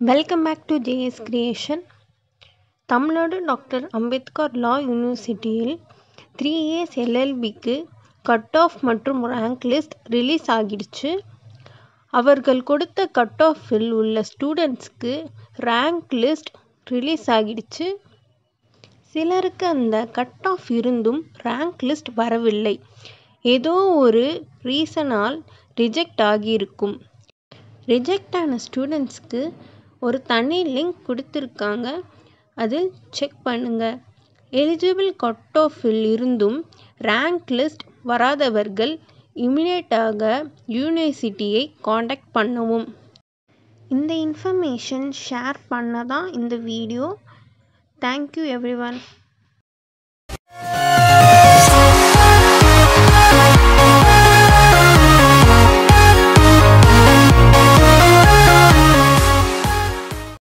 welcome back to JS creation Tamil Nadu doctor Ambedkar law யூனிவர்சிட்டியில் three years எல்எல்பிக்கு cut off மற்றும் rank list release ஆகிடுச்சு அவர்கள் கொடுத்த கட் ஆஃபில் உள்ள ஸ்டூடெண்ட்ஸ்க்கு ரேங்க் லிஸ்ட் ரிலீஸ் ஆகிடுச்சு சிலருக்கு அந்த கட் ஆஃப் இருந்தும் ரேங்க் லிஸ்ட் வரவில்லை ஏதோ ஒரு ரீசனால் ரிஜெக்ட் ஆகியிருக்கும் ரிஜெக்ட் ஆன ஸ்டூடெண்ட்ஸ்க்கு ஒரு தனி லிங்க் கொடுத்துருக்காங்க அதில் செக் பண்ணுங்கள் எலிஜிபிள் கட் ஆஃபில் இருந்தும் ரேங்க் லிஸ்ட் வராதவர்கள் இமிடியேட்டாக யூனிவர்சிட்டியை காண்டாக்ட் பண்ணவும் இந்த இன்ஃபர்மேஷன் ஷேர் பண்ண தான் இந்த வீடியோ தேங்க்யூ எவ்ரி ஒன்